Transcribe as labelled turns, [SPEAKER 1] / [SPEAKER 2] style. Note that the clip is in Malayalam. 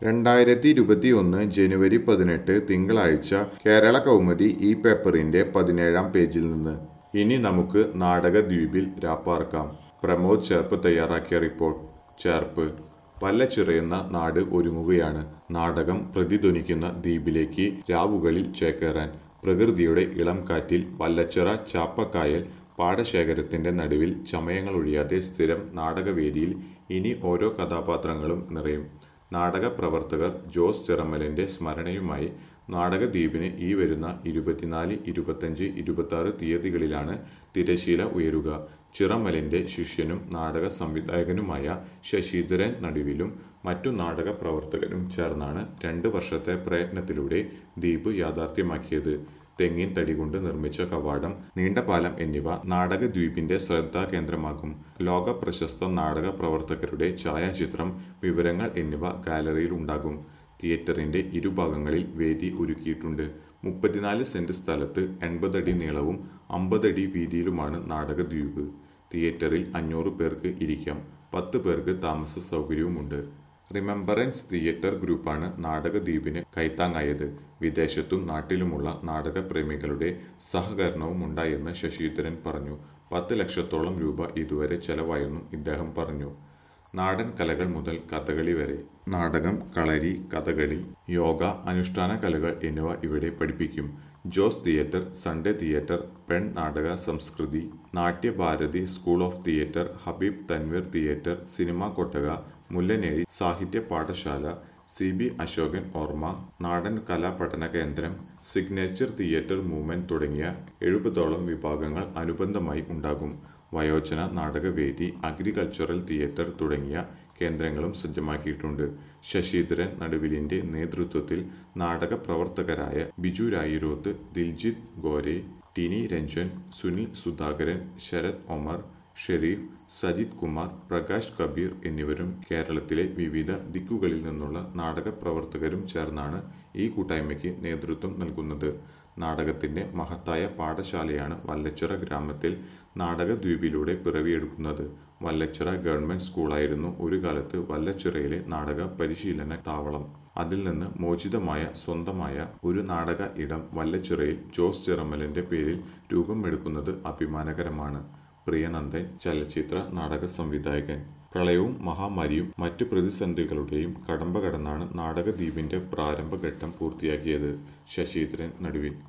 [SPEAKER 1] രണ്ടായിരത്തി ഇരുപത്തി ഒന്ന് ജനുവരി പതിനെട്ട് തിങ്കളാഴ്ച കേരള കൗമുദി ഈ പേപ്പറിന്റെ പതിനേഴാം പേജിൽ നിന്ന് ഇനി നമുക്ക് നാടകദ്വീപിൽ രാപ്പാർക്കാം പ്രമോദ് ചേർപ്പ് തയ്യാറാക്കിയ റിപ്പോർട്ട് ചേർപ്പ് വല്ലച്ചിറയുന്ന നാട് ഒരുങ്ങുകയാണ് നാടകം പ്രതിധ്വനിക്കുന്ന ദ്വീപിലേക്ക് രാവുകളിൽ ചേക്കേറാൻ പ്രകൃതിയുടെ ഇളം കാറ്റിൽ വല്ലച്ചിറ ചാപ്പക്കായൽ പാടശേഖരത്തിന്റെ നടുവിൽ ചമയങ്ങളൊഴിയാതെ സ്ഥിരം നാടകവേദിയിൽ ഇനി ഓരോ കഥാപാത്രങ്ങളും നിറയും നാടക പ്രവർത്തകർ ജോസ് ചിറമ്മലിന്റെ സ്മരണയുമായി നാടകദ്വീപിന് ഈ വരുന്ന ഇരുപത്തിനാല് ഇരുപത്തഞ്ച് ഇരുപത്തി ആറ് തീയതികളിലാണ് തിരശീല ഉയരുക ചിറമ്മലിന്റെ ശിഷ്യനും നാടക സംവിധായകനുമായ ശശിധരൻ നടുവിലും മറ്റു നാടക പ്രവർത്തകരും ചേർന്നാണ് രണ്ട് വർഷത്തെ പ്രയത്നത്തിലൂടെ ദ്വീപ് യാഥാർത്ഥ്യമാക്കിയത് തെങ്ങിൻ തടി കൊണ്ട് നിർമ്മിച്ച കവാടം നീണ്ട പാലം എന്നിവ നാടകദ്വീപിന്റെ ശ്രദ്ധാ കേന്ദ്രമാകും ലോക പ്രശസ്ത നാടക പ്രവർത്തകരുടെ ഛായാചിത്രം വിവരങ്ങൾ എന്നിവ ഗാലറിയിൽ ഉണ്ടാകും തിയേറ്ററിന്റെ ഇരുഭാഗങ്ങളിൽ വേദി ഒരുക്കിയിട്ടുണ്ട് മുപ്പത്തിനാല് സെന്റ് സ്ഥലത്ത് എൺപതടി നീളവും അമ്പതടി വീതിയിലുമാണ് നാടകദ്വീപ് തിയേറ്ററിൽ അഞ്ഞൂറ് പേർക്ക് ഇരിക്കാം പത്ത് പേർക്ക് താമസ സൗകര്യവുമുണ്ട് റിമെമ്പറൻസ് തിയേറ്റർ ഗ്രൂപ്പാണ് നാടകദ്വീപിന് കൈത്താങ്ങായത് വിദേശത്തും നാട്ടിലുമുള്ള നാടകപ്രേമികളുടെ സഹകരണവും ഉണ്ടായെന്ന് ശശിധരൻ പറഞ്ഞു പത്ത് ലക്ഷത്തോളം രൂപ ഇതുവരെ ചെലവായെന്നും ഇദ്ദേഹം പറഞ്ഞു നാടൻ കലകൾ മുതൽ കഥകളി വരെ നാടകം കളരി കഥകളി യോഗ അനുഷ്ഠാന കലകൾ എന്നിവ ഇവിടെ പഠിപ്പിക്കും ജോസ് തിയേറ്റർ സൺഡേ തിയേറ്റർ പെൺ നാടക സംസ്കൃതി Natyabharathi school of theatre Habib Tanvir theatre cinema കൊട്ടക മുല്ലനേഴി സാഹിത്യ പാഠശാല സി ബി അശോകൻ ഓർമ്മ നാടൻ കലാപഠന കേന്ദ്രം സിഗ്നേച്ചർ തിയേറ്റർ മൂവ്മെന്റ് തുടങ്ങിയ എഴുപതോളം വിഭാഗങ്ങൾ അനുബന്ധമായി ഉണ്ടാകും വയോജന നാടകവേദി അഗ്രികൾച്ചറൽ തിയേറ്റർ തുടങ്ങിയ കേന്ദ്രങ്ങളും സജ്ജമാക്കിയിട്ടുണ്ട് ശശിധരൻ നടുവിലിന്റെ നേതൃത്വത്തിൽ നാടക പ്രവർത്തകരായ ബിജു രായിരോത്ത് ദിൽജിത്ത് ഗോരെ ടിനി രഞ്ജൻ സുനിൽ സുധാകരൻ ശരത് ഒമർ ഷെരീഫ് സജിത് കുമാർ പ്രകാശ് കബീർ എന്നിവരും കേരളത്തിലെ വിവിധ ദിക്കുകളിൽ നിന്നുള്ള നാടക പ്രവർത്തകരും ചേർന്നാണ് ഈ കൂട്ടായ്മയ്ക്ക് നേതൃത്വം നൽകുന്നത് നാടകത്തിന്റെ മഹത്തായ പാഠശാലയാണ് വല്ലച്ചിറ ഗ്രാമത്തിൽ നാടകദ്വീപിലൂടെ പിറവിയെടുക്കുന്നത് വല്ലച്ചിറ ഗവൺമെന്റ് സ്കൂളായിരുന്നു ഒരു കാലത്ത് വല്ലച്ചിറയിലെ നാടക പരിശീലന താവളം അതിൽ നിന്ന് മോചിതമായ സ്വന്തമായ ഒരു നാടക ഇടം വല്ലച്ചിറയിൽ ജോസ് ചിറമലിന്റെ പേരിൽ രൂപം എടുക്കുന്നത് അഭിമാനകരമാണ് പ്രിയനന്ദൻ ചലച്ചിത്ര നാടക സംവിധായകൻ പ്രളയവും മഹാമാരിയും മറ്റു പ്രതിസന്ധികളുടെയും കടമ്പ കടന്നാണ് നാടകദ്വീപിന്റെ പ്രാരംഭഘട്ടം പൂർത്തിയാക്കിയത് ശശീന്ദ്രൻ നടുവിൽ